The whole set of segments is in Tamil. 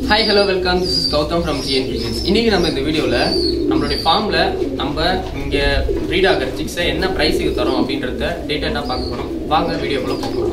hi hello welcome this is Gautham from G N pigeons இன்னைக்கு நம்ம இந்த வீடியோவில் நம்மளுடைய ஃபார்மில் நம்ம இங்கே ப்ரீட் ஆகிற சிக்ஸை என்ன ப்ரைஸுக்கு தரோம் அப்படின்றத டீட்டெயிலாக பார்க்க போகிறோம் வாங்க வீடியோக்குள்ளே போகலாம்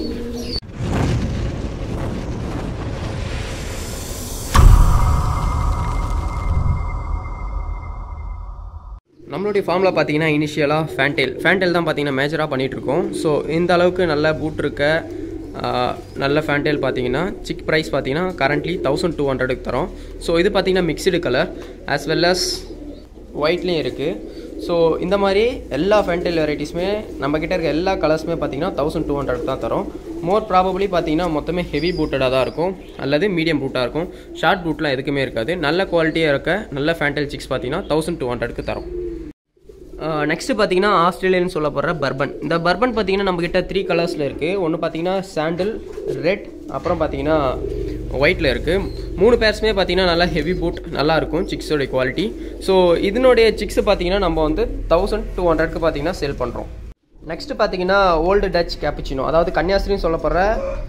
நம்மளுடைய ஃபார்மில் பார்த்தீங்கன்னா இனிஷியலாக ஃபேன்டெயில் ஃபேன்டெயில் தான் பார்த்தீங்கன்னா மேஜராக பண்ணிகிட்ருக்கோம் ஸோ இந்த அளவுக்கு நல்ல பூட் இருக்க ஆஹ், நல்ல ஃபேன்டெயில் பார்த்தீங்கன்னா சிக் ப்ரைஸ் பார்த்தீங்கன்னா கரண்ட்லி தௌசண்ட் டூ ஹண்ட்ரடுக்கு தரோம் ஸோ இது பார்த்தீங்கன்னா mixed colour as well as ஒயிட்லேயும் இருக்குது ஸோ இந்த மாதிரி எல்லா ஃபேன்டெயில் வெரைட்டிஸுமே நம்மக்கிட்ட இருக்க எல்லா கலர்ஸுமே பார்த்தீங்கன்னா தௌசண்ட் டூ ஹண்ட்ரட் தான் தரோம் மோர் ப்ராபப்ளி பார்த்தீங்கன்னா மொத்தமே ஹெவி பூட்டடாக தான் இருக்கும் அல்லது மீடியம் பூட்டாக இருக்கும் ஷார்ட் பூட்லாம் எதுக்குமே இருக்காது நல்ல குவாலிட்டியாக இருக்க நல்ல ஃபேன்டெயில் சிக்ஸ் பார்த்தீங்கன்னா தௌசண்ட் டூ ஹண்ட்ரட்க்கு தரோம் நெக்ஸ்ட் பார்த்தீங்கன்னா ஆஸ்திரேலியன் சொல்ல போகிற பர்பன் இந்த பர்பன் பார்த்தீங்கன்னா நம்மக்கிட்ட த்ரீ கலர்ஸில் இருக்குது ஒன்று பார்த்தீங்கன்னா சாண்டில் ரெட் அப்புறம் பார்த்தீங்கன்னா ஒயிட்டில் இருக்குது மூணு பேர்ஸுமே பார்த்தீங்கன்னா நல்லா ஹெவி பூட் நல்லா இருக்கும் சிக்ஸோடைய குவாலிட்டி ஸோ இதனுடைய சிக்ஸ் பார்த்தீங்கன்னா நம்ம வந்து தௌசண்ட் டூ ஹண்ட்ரட்க்கு பார்த்தீங்கன்னா சேல் பண்ணுறோம் நெக்ஸ்ட் பார்த்தீங்கன்னா ஓல்டு டச் கேப்புச்சினோ அதாவது கன்னியாஸ்திரின்னு சொல்லப்படுற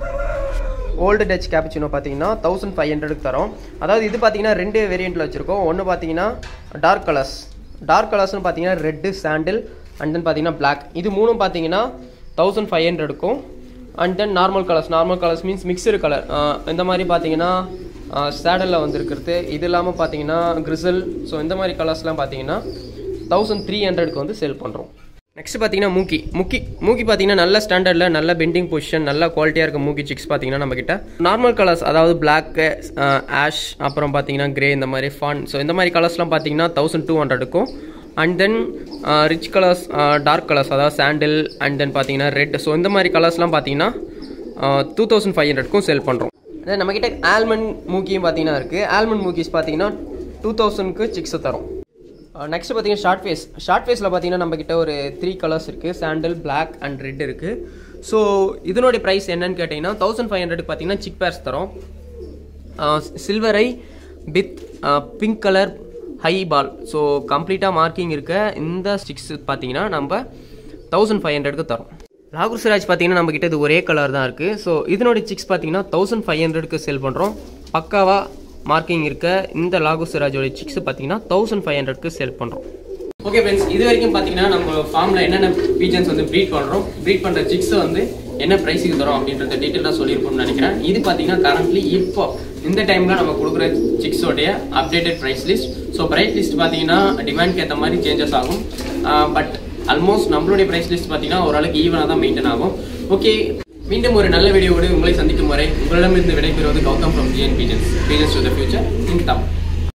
ஓல்டு டச் கேப்புச்சினோ பார்த்தீங்கன்னா தௌசண்ட் ஃபைவ் ஹண்ட்ரடுக்கு தரோம் அதாவது இது பார்த்தீங்கன்னா ரெண்டு வேரியண்ட்டில் வச்சுருக்கோம் ஒன்று பார்த்தீங்கன்னா டார்க் கலர்ஸ் டார்க் கலர்ஸ்னு பார்த்தீங்கன்னா ரெட்டு சாண்டில் அண்ட் தென் பார்த்தீங்கன்னா பிளாக் இது மூணும் பார்த்தீங்கன்னா தௌசண்ட் ஃபைவ் ஹண்ட்ரடுக்கும் and then normal colours normal colours means mixed colour இந்த மாதிரி பார்த்தீங்கன்னா சேடலில் வந்திருக்கிறது இது இல்லாமல் பார்த்தீங்கன்னா கிரிசல் ஸோ இந்த மாதிரி கலர்ஸ்லாம் பார்த்தீங்கன்னா தௌசண்ட் த்ரீ ஹண்ட்ரடுக்கு வந்து சேல் பண்ணுறோம் நெக்ஸ்ட் பார்த்தீங்கன்னா மூக்கி மூக்கி மூக்கி பார்த்தீங்கன்னா நல்ல ஸ்டாண்டர்டில் நல்ல பெண்டிங் பொசிஷன் நல்ல குவாலிட்டியாக இருக்க மூக்கி சிக்ஸ் பார்த்தீங்கன்னா நம்மக்கிட்ட நார்மல் கலர்ஸ் அதாவது பிளாக்கு ஆஷ் அப்புறம் பார்த்தீங்கன்னா கிரே இந்த மாதிரி ஃபான் ஸோ இந்த மாதிரி கலர்ஸ்லாம் பார்த்தீங்கன்னா தௌசண்ட் டூ ஹண்ட்ரடுக்கும் and then rich colours dark colours அதாவது சாண்டில் அண்ட் தென் பார்த்தீங்கன்னா ரெட் ஸோ இந்த மாதிரி கலர்ஸ்லாம் பார்த்தீங்கன்னா டூ தௌசண்ட் ஃபைவ் ஹண்ட்ரட்க்கும் சேல் பண்ணுறோம் தென் நம்மக்கிட்ட ஆல்மண்ட் மூக்கியும் பார்த்தீங்கன்னா இருக்குது ஆல்மண்ட் மூக்கிஸ் பார்த்தீங்கன்னா டூ தௌசண்ட்க்கு சிக்ஸ் தரும் நெக்ஸ்ட் பார்த்தீங்கன்னா ஷார்ட் ஃபேஸ் ஷார்ட் ஃபேஸில் பார்த்தீங்கன்னா நம்மக்கிட்ட ஒரு த்ரீ கலர்ஸ் இருக்குது சாண்டில் பிளாக் அண்ட் ரெட் இருக்குது ஸோ இதனுடைய ப்ரைஸ் என்னன்னு கேட்டிங்கன்னா தௌசண்ட் ஃபைவ் ஹண்ட்ரடுக்கு பார்த்தீங்கன்னா சிக் பேர்ஸ் தரோம் silver eye with pink colour high ball so கம்ப்ளீட்டாக மார்க்கிங் இருக்க இந்த ஸ்டிக்ஸ் பார்த்தீங்கன்னா நம்ம தௌசண்ட் ஃபைவ் ஹண்ட்ரடுக்கு தரோம் லாகூர் சிராஜ் பார்த்தீங்கன்னா நம்மக்கிட்ட இது ஒரே கலர் தான் இருக்குது ஸோ இதனுடைய சிக்ஸ் பார்த்தீங்கன்னா தௌசண்ட் ஃபைவ் ஹண்ட்ரடுக்கு சேல் பண்ணுறோம் பக்காவாக மார்க்கிங் இருக்க இந்த லாகூர் சிராஜோட சிக்ஸ் பார்த்தீங்கன்னா தௌசண்ட் ஃபைவ் ஹண்ட்ரட்க்கு சேல் பண்ணுறோம் ஓகே ஃப்ரெண்ட்ஸ் இது வரைக்கும் பார்த்தீங்கன்னா நம்ம ஃபார்மில் என்னென்ன பீஜன்ஸ் வந்து ப்ரீட் பண்ணுறோம் ப்ரீட் பண்ணுற சிக்ஸை வந்து என்ன ப்ரைஸுக்கு தரோம் அப்படின்றத டீட்டெயிலாக சொல்லியிருப்போம்னு நினைக்கிறேன் இது பார்த்தீங்கன்னா கரண்ட்லி இப்போ இந்த டைமில் நம்ம கொடுக்குற சிக்ஸோடைய updated price list so price list பார்த்தீங்கன்னா டிமாண்ட்க்கு ஏற்ற மாதிரி சேஞ்சஸ் ஆகும் பட் ஆல்மோஸ்ட் நம்மளுடைய ப்ரைஸ் லிஸ்ட் பார்த்தீங்கன்னா ஓரளவுக்கு ஈவனாக தான் மெயின்டைன் ஆகும் ஓகே மீண்டும் ஒரு நல்ல வீடியோவோடு உங்களை சந்திக்கும் வரை உங்களிடமிருந்து விடைபெறுவது Gautham from G N pigeons pigeons to the future in Tamil